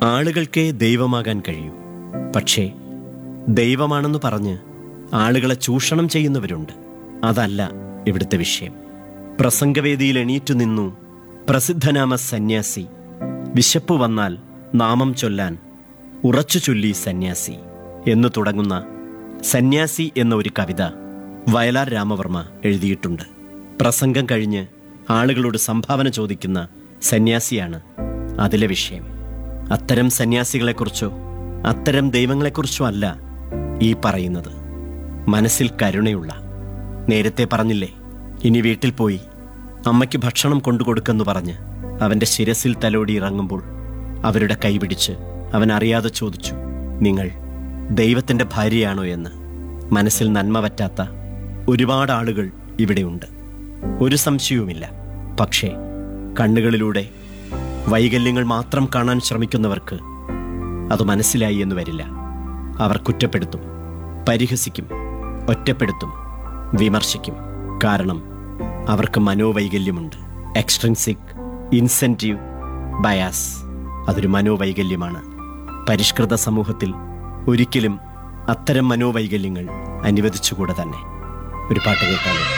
ആളുകൾക്കേ ദൈവമാകാൻ കഴിയൂ പക്ഷേ ദൈവമാണെന്ന് പറഞ്ഞ് ആളുകളെ ചൂഷണം ചെയ്യുന്നവരുണ്ട് അതല്ല ഇവിടുത്തെ വിഷയം പ്രസംഗവേദിയിൽ എണീറ്റു നിന്നു പ്രസിദ്ധനാമ സന്യാസി വിശപ്പ് വന്നാൽ നാമം ചൊല്ലാൻ ഉറച്ചു ചൊല്ലി സന്യാസി എന്നു തുടങ്ങുന്ന സന്യാസി എന്ന ഒരു കവിത വയലാർ രാമവർമ്മ എഴുതിയിട്ടുണ്ട് പ്രസംഗം കഴിഞ്ഞ് ആളുകളോട് സംഭാവന ചോദിക്കുന്ന സന്യാസിയാണ് അതിലെ വിഷയം അത്തരം സന്യാസികളെക്കുറിച്ചോ അത്തരം ദൈവങ്ങളെക്കുറിച്ചോ അല്ല ഈ പറയുന്നത് മനസ്സിൽ കരുണയുള്ള നേരത്തെ പറഞ്ഞില്ലേ ഇനി വീട്ടിൽ പോയി അമ്മയ്ക്ക് ഭക്ഷണം കൊണ്ടുകൊടുക്കെന്ന് പറഞ്ഞ് അവന്റെ ശിരസിൽ തലോടി ഇറങ്ങുമ്പോൾ അവരുടെ കൈപിടിച്ച് അവൻ അറിയാതെ ചോദിച്ചു നിങ്ങൾ ദൈവത്തിന്റെ ഭാര്യയാണോ എന്ന് മനസ്സിൽ നന്മ പറ്റാത്ത ഒരുപാട് ആളുകൾ ഇവിടെയുണ്ട് ഒരു സംശയവുമില്ല പക്ഷേ കണ്ണുകളിലൂടെ വൈകല്യങ്ങൾ മാത്രം കാണാൻ ശ്രമിക്കുന്നവർക്ക് അത് മനസ്സിലായി എന്ന് വരില്ല അവർ കുറ്റപ്പെടുത്തും പരിഹസിക്കും ഒറ്റപ്പെടുത്തും വിമർശിക്കും കാരണം അവർക്ക് മനോവൈകല്യമുണ്ട് എക്സ്ട്രിൻസിക് ഇൻസെൻറ്റീവ് ബയാസ് അതൊരു മനോവൈകല്യമാണ് പരിഷ്കൃത സമൂഹത്തിൽ ഒരിക്കലും അത്തരം മനോവൈകല്യങ്ങൾ അനുവദിച്ചുകൂടെ തന്നെ ഒരു പാട്ട് കേൾക്കാമോ